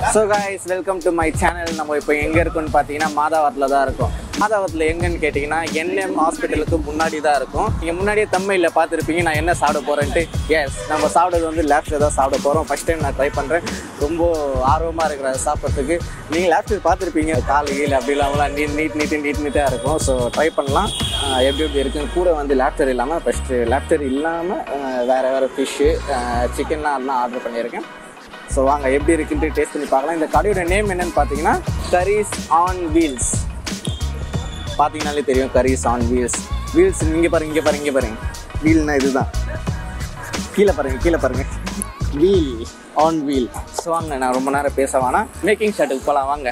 So guys welcome to my channel நம்ம இப்போ எங்கே இருக்கோம்னு பார்த்தீங்கன்னா மாதாவரத்தில் தான் இருக்கோம் மாதாவரத்தில் எங்கன்னு கேட்டிங்கன்னா என்எம் ஹாஸ்பிட்டலுக்கு முன்னாடி தான் இருக்கும் நீங்கள் முன்னாடியே தமிழில் பார்த்துருப்பீங்க நான் என்ன சாப்பிட போகிறேன்ட்டு எஸ் நம்ம சாப்பிட்றது வந்து லேப்ஸில் தான் சாப்பிட போகிறோம் ஃபஸ்ட் டைம் நான் ட்ரை பண்ணுறேன் ரொம்ப ஆர்வமாக இருக்கிற அதை சாப்பிட்றதுக்கு நீங்கள் லேப்ஸில் பார்த்துருப்பீங்க கால் கீழ் அப்படி இல்லாமலாம் நீட் நீட் நீட்டு நீட் நீட்டாக இருக்கும் ஸோ ட்ரை பண்ணலாம் ஆஹ் எப்படி எப்படி இருக்குன்னு கூட வந்து லேப்டர் இல்லாமல் ஃபஸ்ட்டு லேப்டர் இல்லாமல் வேறு வேறு ஃபிஷ்ஷு சிக்கன்லாம் அதெல்லாம் ஆர்டர் பண்ணியிருக்கேன் ஸோ வாங்க எப்படி இருக்குன்ட்டு டேஸ்ட் பண்ணி பார்க்கலாம் இந்த கடையோட நேம் என்னன்னு பார்த்தீங்கன்னா கரீஸ் ஆன் வீல்ஸ் பார்த்தீங்கனாலே தெரியும் கரீஸ் ஆன் வீல்ஸ் வீல்ஸ் இங்கே பாருங்க இங்கே பாருங்க இங்கே பாருங்க வீல்னா இதுதான் கீழே பாருங்க கீழே பாருங்க வீல் ஆன் வீல் ஸோ வாங்க நான் ரொம்ப நேரம் பேச வேணாம் மேக்கிங் ஷாட்டுக்கு போகலாம் வாங்க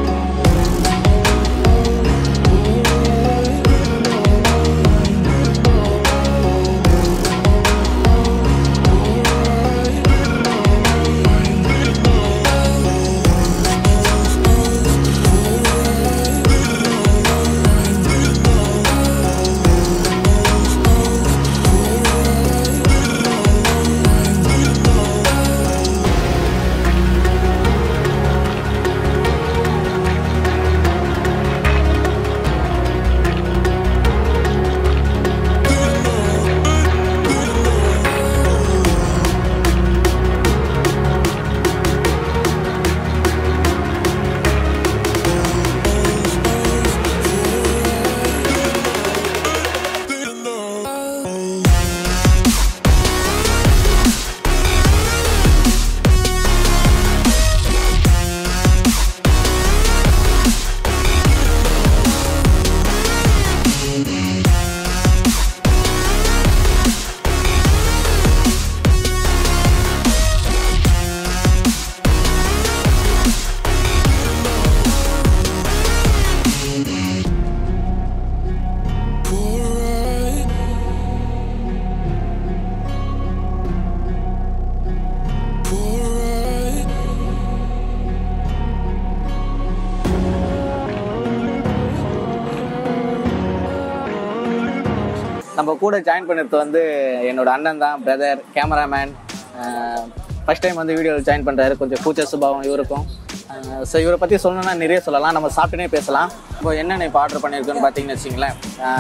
நம்ம கூட ஜாயின் பண்ணிருது வந்து என்னோட அண்ணன் தான் பிரதர் கேமராமேன் ஃபர்ஸ்ட் டைம் வந்து வீடியோவில் ஜாயின் பண்ணுறாரு கொஞ்சம் கூச்ச சுபாவம் இவருக்கும் ஸோ இவரை பற்றி சொல்லணும்னா நிறைய சொல்லலாம் நம்ம சாப்பிட்டுனே பேசலாம் இப்போ என்னென்ன இப்போ ஆர்டர் பண்ணியிருக்கோன்னு பார்த்தீங்கன்னு வச்சிங்களேன்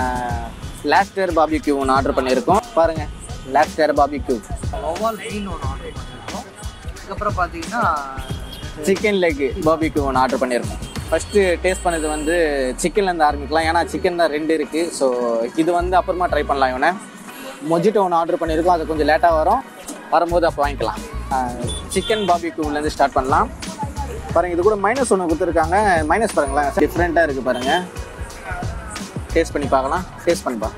லாஸ்டர் பாபிக்யூ ஒன்று ஆர்டர் பண்ணியிருக்கோம் பாருங்கள் லாஸ்டர் பாபிக்யூ ஒவ்வால் மீன் ஒன்று ஆர்டர் பண்ணியிருக்கோம் அதுக்கப்புறம் பார்த்தீங்கன்னா சிக்கன் லெக் பாபிக்யூ ஒன்று ஆர்டர் பண்ணியிருக்கோம் ஃபஸ்ட்டு டேஸ்ட் பண்ணது வந்து சிக்கன்லேருந்து ஆரம்பிக்கலாம் ஏன்னா சிக்கன் தான் ரெண்டு இருக்குது ஸோ இது வந்து அப்புறமா ட்ரை பண்ணலாம் இவனை மொஜிட்டோ ஒன்று ஆர்டர் பண்ணியிருக்கோம் அது கொஞ்சம் லேட்டாக வரும் வரும்போது அப்போ வாங்கிக்கலாம் சிக்கன் பாபிக்யூலேருந்து ஸ்டார்ட் பண்ணலாம் பாருங்கள் இது கூட மைனஸ் ஒன்று கொடுத்துருக்காங்க மைனஸ் பாருங்களேன் டிஃப்ரெண்ட்டாக இருக்குது பாருங்கள் டேஸ்ட் பண்ணி பார்க்கலாம் டேஸ்ட் பண்ணிப்பா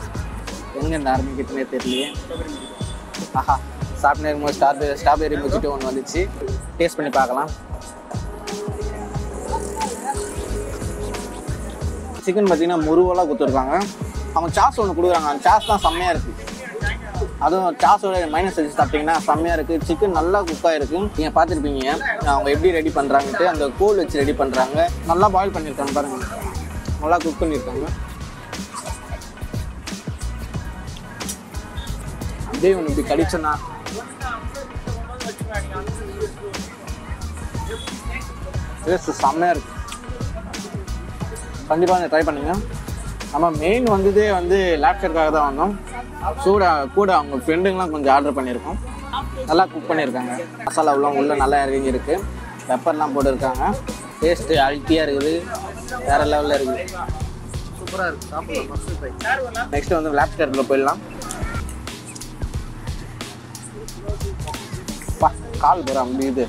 எங்கே இந்த ஆரம்பிக்கிறதுனே தெரியலையே ஆஹா சாப்பிட்டு இருக்கும்போது ஸ்டார்பெரி ஸ்ட்ராபெரி மொஜிட்டோ ஒன்று வந்துச்சு டேஸ்ட் பண்ணி பார்க்கலாம் சிக்கன் பார்த்தீங்கன்னா முருவலாக கொடுத்துருக்காங்க அவங்க சாஸ் ஒன்று கொடுக்குறாங்க அந்த சாஸ் தான் செம்மையாக இருக்குது அதுவும் சாஸோட மைனஸ் வச்சு சாப்பிட்டீங்கன்னா செம்மையாக இருக்குது சிக்கன் நல்லா குக்காக இருக்குது நீங்கள் பார்த்துருப்பீங்க அவங்க எப்படி ரெடி பண்ணுறாங்கன்ட்டு அந்த கோல் வச்சு ரெடி பண்ணுறாங்க நல்லா பாயில் பண்ணியிருக்காங்க பாருங்கள் நல்லா குக் பண்ணியிருக்காங்க அப்படியே ஒன்று இப்படி கடிச்சோன்னா டேஸ்ட் செம்மையாக இருக்குது கண்டிப்பாக ட்ரை பண்ணுங்க நம்ம மெயின் வந்ததே வந்து லேப்டருக்காக தான் வந்தோம் சூட கூட அவங்க ஃப்ரெண்டுங்களாம் கொஞ்சம் ஆர்டர் பண்ணியிருக்கோம் நல்லா குக் பண்ணியிருக்காங்க மசாலாவெலாம் உள்ளே நல்லா இறங்கி இருக்கு பெப்பர்லாம் போட்டிருக்காங்க டேஸ்ட்டு அல்ட்டியாக இருக்குது வேறு லெவலில் இருக்குது சூப்பராக இருக்குது சாப்பிடலாம் மஸ்ட் ட்ரை நெக்ஸ்ட் வந்து லேப்டரில் போயிடலாம் பா கால் போகிற அப்படி இது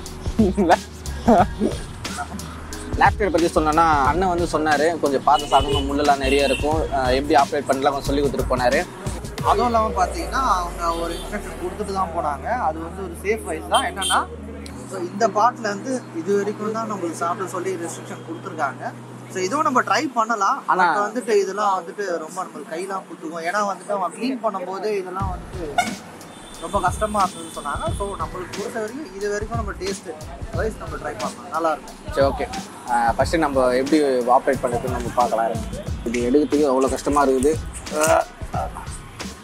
லேப்டாப் பற்றி சொன்னோன்னா அண்ணன் வந்து சொன்னார் கொஞ்சம் பார்த்து சாப்பிடணும் முள்ளெல்லாம் நிறைய இருக்கும் அஹ் எப்படி ஆப்ரேட் பண்ணலாம் கொஞ்சம் சொல்லி கொடுத்துட்டு போனார் அதுவும் இல்லாமல் பார்த்தீங்கன்னா அவங்க ஒரு இன்ஸ்ட்ரக்ஷன் கொடுத்துட்டு தான் போனாங்க அது வந்து ஒரு சேஃப் வைஸ் தான் என்னன்னா ஸோ இந்த பாட்டில் வந்து இது வரைக்கும் தான் நம்மளுக்கு சாப்பிட சொல்லி ரெஸ்ட்ரிக்ஷன் கொடுத்துருக்காங்க ஸோ இதுவும் நம்ம ட்ரை பண்ணலாம் ஆனா- ஆனால் வந்துட்டு இதெல்லாம் வந்துட்டு ரொம்ப நம்மளுக்கு கையெல்லாம் குத்துக்கும் ஏன்னா வந்துட்டு அவங்க க்ளீன் பண்ணும்போது இதெல்லாம் வந்துட்டு ரொம்ப கஷ்டமா இருந்ததுன்னு சொன்னாங்க ஸோ நம்மளுக்கு பொறுத்த வரைக்கும் இது வரைக்கும் நம்ம டேஸ்ட் வைஸ் நம்ம ட்ரை பண்ணலாம் நல்லா இருக்கும் சரி ஓகே ஃபஸ்ட்டு நம்ம எப்படி ஆப்ரேட் பண்ணுறதுன்னு நம்ம பார்க்கலாம் இருங்க. இது எடுக்கிறதுக்கு அவ்வளோ கஷ்டமாக இருக்குது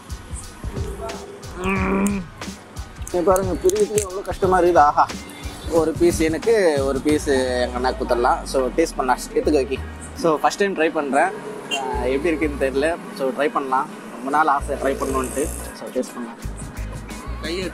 இங்க பாருங்க பிரிக்கிறதுக்கு எவ்வளோ கஷ்டமாக இருக்குது ஆஹா ஒரு பீஸ் எனக்கு ஒரு பீஸ் எங்கள் அண்ணா குத்துடலாம் ஸோ டேஸ்ட் பண்ணலாம் எடுத்துக்க வைக்கி ஸோ ஃபஸ்ட் டைம் ட்ரை பண்ணுறேன் எப்படி இருக்குன்னு தெரியல ஸோ ட்ரை பண்ணலாம் ரொம்ப நாள் ஆசை ட்ரை பண்ணணுன்ட்டு ஸோ டேஸ்ட் பண்ணலாம் கையை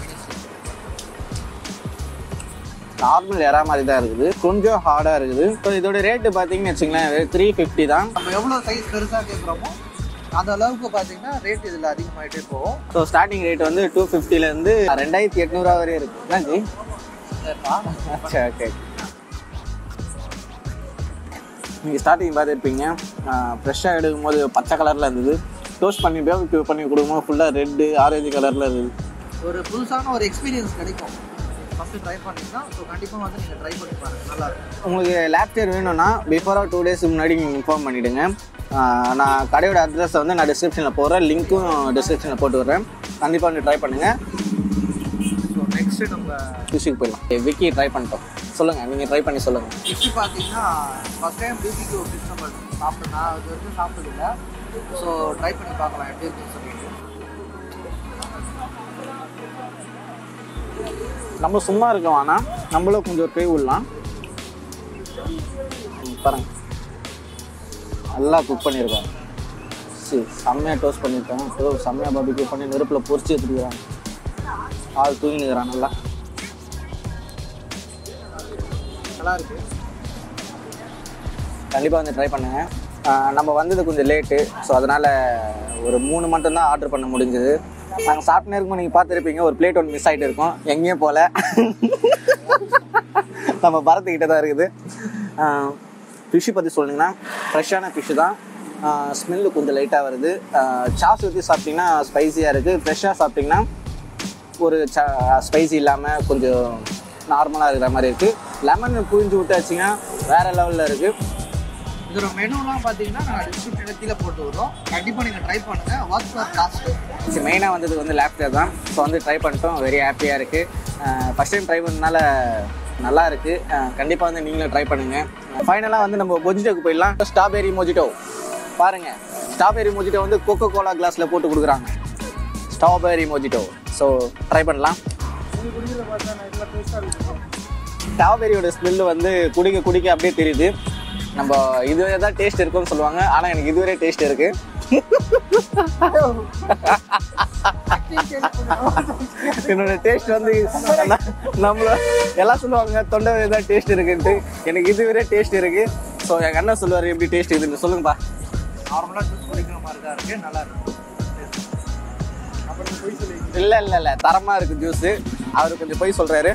நார்மல் எறா மாதிரி தான் இருக்குது கொஞ்சம் ஹார்டாக இருக்குது ஸோ இதோட ரேட்டு பார்த்தீங்கன்னு வச்சுங்களேன் த்ரீ ஃபிஃப்டி தான் நம்ம எவ்வளோ சைஸ் பெருசாக கேட்குறோமோ அந்த அளவுக்கு பார்த்தீங்கன்னா ரேட் இதில் அதிகமாகிட்டே போகும் ஸோ ஸ்டார்டிங் ரேட் வந்து டூ ஃபிஃப்டிலேருந்து ரெண்டாயிரத்தி எட்நூறுவா வரையும் இருக்குது என்ன ஜி சரி ஓகே நீங்கள் ஸ்டார்டிங் பார்த்துருப்பீங்க ஃப்ரெஷ்ஷாக எடுக்கும் போது பச்சை கலரில் இருந்தது டோஸ்ட் பண்ணி பேபிக்யூ பண்ணி கொடுக்கும்போது ஃபுல்லாக ரெட்டு ஆரஞ்சு கலரில் இருந்தது ஒரு புதுசான ஒரு எக்ஸ்பீரியன்ஸ் கிடைக்கும் ஃபஸ்ட்டு ட்ரை பண்ணிங்கன்னா ஸோ கண்டிப்பாக வந்து நீங்கள் ட்ரை பண்ணி பாருங்கள் நல்லா இருக்கும் உங்களுக்கு லேப்டர் வேணும்னா பிஃபோராக டூ டேஸ் முன்னாடி நீங்கள் இன்ஃபார்ம் பண்ணிவிடுங்க நான் கடையோட அட்ரஸை வந்து நான் டிஸ்கிரிப்ஷனில் போடுறேன் லிங்க்கும் டிஸ்கிரிப்ஷனில் போட்டு விட்றேன் கண்டிப்பாக வந்து ட்ரை பண்ணுங்கள் ஸோ நெக்ஸ்ட்டு நம்ம ஃபிஷ்ஷுக்கு போயிடலாம் விக்கி ட்ரை பண்ணிட்டோம் சொல்லுங்கள் நீங்கள் ட்ரை பண்ணி சொல்லுங்கள் ஃபிஷ் பார்த்தீங்கன்னா ஃபஸ்ட் டைம் பிபிக்கு ஒரு ஃபிஷ் நம்ம சாப்பிட்டோம் நான் இது வரைக்கும் சாப்பிட்டதில்ல ஸோ ட்ரை பண்ணி பார்க்கலாம் எப்படி இருக்குன்னு சொல்லிட்டு நம்ம சும்மா இருக்க வேணாம் நம்மளும் கொஞ்சம் ஒரு கை விடலாம் ம், பாருங்க நல்லா குக் பண்ணியிருக்காங்க சரி செம்மையாக டோஸ்ட் பண்ணியிருக்காங்க டோ செம்மையாக பாபிக்கு பண்ணி நெருப்பில் பொரிச்சு எடுத்துக்கிறாங்க ஆள் தூங்கினுக்கிறான் நல்லா நல்லா இருக்கு கண்டிப்பாக வந்து ட்ரை பண்ணுங்கள் ஆஹ் நம்ம வந்தது கொஞ்சம் லேட்டு ஸோ அதனால் ஒரு மூணு மட்டும்தான் ஆர்டர் பண்ண முடிஞ்சது நாங்கள் சாப்பிட்டே இருக்கும்போது நீங்கள் பார்த்துருப்பீங்க ஒரு பிளேட் ஒன்று மிஸ் ஆகிட்டு இருக்கோம் எங்கேயும் போகல நம்ம பரத்துக்கிட்ட தான் இருக்குது ஃபிஷ்ஷு பற்றி சொன்னீங்கன்னா ஃப்ரெஷ்ஷான ஃபிஷ்ஷு தான் ஸ்மெல்லு கொஞ்சம் லைட்டாக வருது சாஸ் ஊற்றி சாப்பிட்டிங்கன்னா ஸ்பைசியாக இருக்குது ஃப்ரெஷ்ஷாக சாப்பிட்டிங்கன்னா ஒரு ஸ்பைசி இல்லாமல் கொஞ்சம் நார்மலாக இருக்கிற மாதிரி இருக்குது லெமன் புழிஞ்சு விட்டாச்சுங்கன்னா வேறு லெவலில் இருக்குது இதோட மெனுலாம் பார்த்தீங்கன்னா நான் டிஸ்கிரிப்ஷனில் கீழே போட்டு விடுறோம் கண்டிப்பாக நீங்கள் ட்ரை பண்ணுங்கள் வாட்ஸ் ஃபார் காஸ்ட்டு சரி மெயினாக வந்தது வந்து லேப்டாப் தான் ஸோ வந்து ட்ரை பண்ணிட்டோம் வெரி ஹாப்பியாக இருக்குது ஃபஸ்ட் டைம் ட்ரை பண்ணனால நல்லா இருக்குது கண்டிப்பாக வந்து நீங்களும் ட்ரை பண்ணுங்கள் ஃபைனலாக வந்து நம்ம மொஜிட்டோக்கு போயிடலாம் ஸ்ட்ராபெரி மொஜிட்டோ பாருங்கள் ஸ்ட்ராபெரி மொஜிட்டோ வந்து கோகோ கோலா கிளாஸில் போட்டு கொடுக்குறாங்க ஸ்ட்ராபெரி மொஜிட்டோ ஸோ ட்ரை பண்ணலாம் ஸ்ட்ராபெரியோட ஸ்மெல்லு வந்து குடிக்க குடிக்க அப்படியே தெரியுது நம்ம இதுவே தான் டேஸ்ட் இருக்கும்னு சொல்லுவாங்க ஆனால் எனக்கு இதுவரை டேஸ்ட் இருக்குது என்னோட டேஸ்ட் வந்து ந- நம்மள எல்லாம் சொல்லுவாங்க தொண்டை தான் டேஸ்ட் இருக்குன்ட்டு எனக்கு இதுவரை டேஸ்ட் இருக்கு ஸோ எங்கள் அண்ணன் சொல்லுவார் எப்படி டேஸ்ட் இதுன்னு சொல்லுங்கப்பா நார்மலாக ஜூஸ் குடிக்கிற மாதிரி தான் இருக்குது நல்லா இருக்கு அப்புறம் போய் சொல்லி இல்லை இல்லை இல்லை தரமாக இருக்கு ஜூஸு அவர் கொஞ்சம் போய் சொல்கிறாரு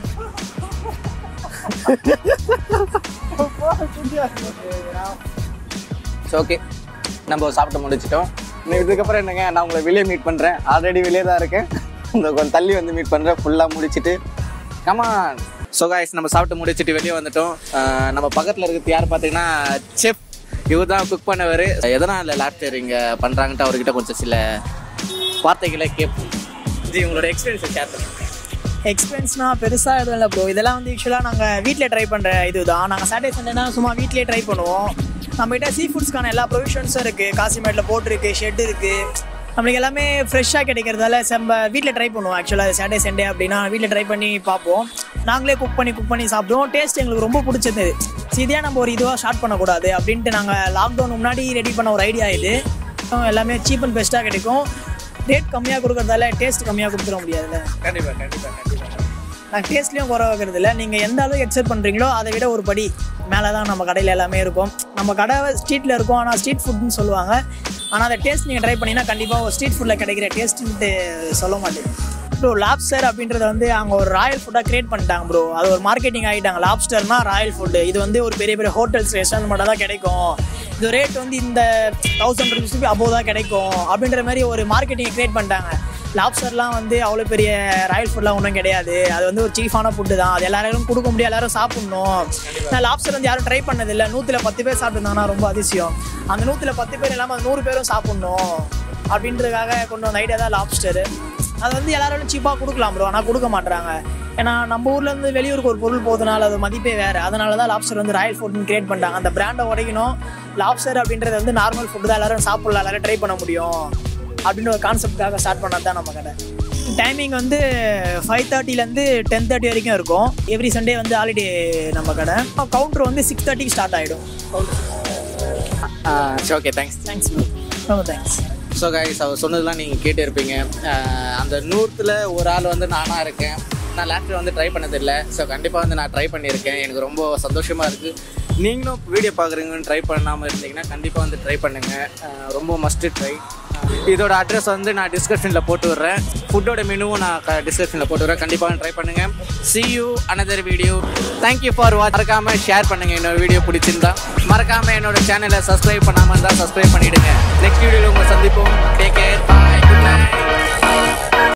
ஸோ ஓகே நம்ம சாப்பிட்டு முடிச்சிட்டோம் இன்னும் இதுக்கப்புறம் என்னங்க நான் உங்களை வெளியே மீட் பண்ணுறேன் ஆல்ரெடி வெளியே தான் இருக்கேன் இந்த கொஞ்சம் தள்ளி வந்து மீட் பண்ணுறேன் ஃபுல்லாக முடிச்சிட்டு கமான் ஸோ காய்ஸ் நம்ம சாப்பிட்டு முடிச்சிட்டு வெளியே வந்துட்டோம் அஹ் நம்ம பக்கத்தில் இருக்கிறது யார் பார்த்தீங்கன்னா செஃப் இவர் தான் குக் பண்ணவர் எதனால் லேப்டர் இங்கே பண்ணுறாங்கன்ட்டு அவர்கிட்ட கொஞ்சம் சில வார்த்தைகளை கேட்போம் ஜி உங்களோட எக்ஸ்பீரியன்ஸை ஷேர் பண்ணுங்க எக்ஸ்பீரியன்ஸ்னா பெருசாக எதுவும் இல்லை ப்ரோ இதெல்லாம் வந்து யூஸ்வலாக நாங்கள் வீட்டில் ட்ரை பண்ணுற இதுதான் நாங்கள் சாட்டர்டே சண்டேனா சும்மா வீட்லேயே ட்ரை பண்ணுவோம் நம்மகிட்ட சீ ஃபுட்ஸ்க்கான எல்லா ப்ரொவிஷன்ஸும் இருக்குது காசிமேட்டில் போட்டிருக்கு ஷெட் இருக்குது நம்மளுக்கு எல்லாமே ஃப்ரெஷ்ஷாக கிடைக்கிறதால நம்ம வீட்டில் ட்ரை பண்ணுவோம் ஆக்சுவலாக சாட்டர்டே சண்டே அப்படின்னா வீட்டில் ட்ரை பண்ணி பார்ப்போம் நாங்களே குக் பண்ணி குக் பண்ணி சாப்பிடுவோம் டேஸ்ட் எங்களுக்கு ரொம்ப பிடிச்சது இதே நம்ம ஒரு இதுவாக ஸ்டார்ட் பண்ணக்கூடாது அப்படின்ட்டு நாங்கள் லாக்டவுன் முன்னாடி ரெடி பண்ண ஒரு ஐடியா இது அஹ் எல்லாமே சீப் அண்ட் பெஸ்ட்டாக கிடைக்கும் ரேட் கம்மியாக கொடுக்கறதால டேஸ்ட் கம்மியாக கொடுத்துட முடியாதுல்ல கண்டிப்பாக கண்டிப்பாக கண்டிப்பாக நான் டேஸ்ட்லேயும் குறை வைக்கிறது இல்லை நீங்கள் எந்த அளவுக்கு எக்ஸெப்ட் பண்ணுறீங்களோ அதை விட ஒரு படி மேலே தான் நம்ம கடையில் எல்லாமே இருக்கும் நம்ம கடை ஸ்ட்ரீட்டில் இருக்கும் ஆனால் ஸ்ட்ரீட் ஃபுட்னு சொல்லுவாங்க ஆனால் அந்த டேஸ்ட் நீங்கள் ட்ரை பண்ணீங்கன்னா கண்டிப்பாக ஒரு ஸ்ட்ரீட் ஃபுட்டில் கிடைக்கிற டேஸ்ட்டுன்ட்டு சொல்ல மாட்டேன் ப்ரோ லாப்ஸ்டர் அப்படின்றத வந்து அவங்க ஒரு ராயல் ஃபுட்டாக கிரியேட் பண்ணிட்டாங்க ப்ரோ அது ஒரு மார்க்கெட்டிங் ஆகிட்டாங்க லாப்ஸ்டர்னா ராயல் ஃபுட்டு இது வந்து ஒரு பெரிய பெரிய ஹோட்டல்ஸ் ரெஸ்டாரண்ட் மட்டும் தான் கிடைக்கும் இது ரேட் வந்து இந்த தௌசண்ட் ருபீஸுக்கு அபோவ் தான் கிடைக்கும் அப்படின்ற மாதிரி ஒரு மார்க்கெட்டிங் கிரியேட் பண்ணிட்டாங்க லாப்ஸ்டர்லாம் வந்து அவ்வளோ பெரிய ராயல் ஃபுட்லாம் ஒன்றும் கிடையாது அது வந்து ஒரு சீஃபான ஃபுட்டு தான் அது எல்லாரும் கொடுக்க முடியும் எல்லாரும் சாப்பிடணும் நான் லாப்ஸ்டர் வந்து யாரும் ட்ரை பண்ணதில்லை நூற்றில் பத்து பேர் சாப்பிட்டுருந்தாங்கன்னா ரொம்ப அதிசயம் அந்த நூற்றில் பத்து பேர் இல்லாமல் அந்த நூறு பேரும் சாப்பிடணும் அப்படின்றதுக்காக கொண்டு வந்த ஐடியா தான் லாப்ஸ்டர் அது வந்து எல்லாரும் சீப்பாக கொடுக்கலாம் ப்ரோ ஆனால் கொடுக்க மாட்றாங்க ஏன்னா நம்ம ஊர்ல இருந்து வெளியூருக்கு ஒரு பொருள் போகுதுனால அது மதிப்பே வேறு அதனால தான் லாப்ஸ்டர் வந்து ராயல் ஃபுட்னு கிரியேட் பண்ணிட்டாங்க அந்த பிராண்டை உடைக்கணும் லாப்ஸ்டர் அப்படின்றது வந்து நார்மல் ஃபுட்டு தான் எல்லாரும் சாப்பிடலாம் எல்லாரும் ட்ரை பண்ண முடியும் அப்படின்னு ஒரு கான்செப்டுக்காக ஸ்டார்ட் பண்ணது தான் நம்ம கடை டைமிங் வந்து ஃபைவ் தேர்ட்டிலேருந்து டென் தேர்ட்டி வரைக்கும் இருக்கும் எவ்ரி சண்டே வந்து ஹாலிடே நம்ம கடை கவுண்டர் வந்து சிக்ஸ் தேர்ட்டிக்கு ஸ்டார்ட் ஆகிடும் சரி ஓகே தேங்க்ஸ் தேங்க்ஸ் ரொம்ப தேங்க்ஸ் ஸோ கைஸ் அவர் சொன்னதெல்லாம் நீங்கள் கேட்டு இருப்பீங்க அந்த நூற்றில் ஒரு ஆள் வந்து நானாக இருக்கேன் நான் லேப்டாப் வந்து ட்ரை பண்ணதில்லை ஸோ கண்டிப்பாக வந்து நான் ட்ரை பண்ணியிருக்கேன் எனக்கு ரொம்ப சந்தோஷமாக இருக்குது நீங்களும் வீடியோ பார்க்குறீங்கன்னு ட்ரை பண்ணாமல் இருந்தீங்கன்னா கண்டிப்பாக வந்து ட்ரை பண்ணுங்கள் ரொம்ப மஸ்ட்டு ட்ரை இதோட அட்ரஸ் வந்து நான் டிஸ்கிரிப்ஷனில் போட்டு விட்றேன் ஃபுட்டோட மெனுவும் நான் டிஸ்கிரிப்ஷனில் போட்டு விட்றேன் கண்டிப்பாக ட்ரை பண்ணுங்கள் see you another video thank you for watch மறக்காமல் ஷேர் பண்ணுங்கள் என்னோட வீடியோ பிடிச்சிருந்தா மறக்காமல் என்னோட சேனலை சப்ஸ்கிரைப் பண்ணாமல் இருந்தால் சப்ஸ்கிரைப் பண்ணிவிடுங்க நெக்ஸ்ட் வீடியோவில் உங்களை சந்திப்போம் take care bye good night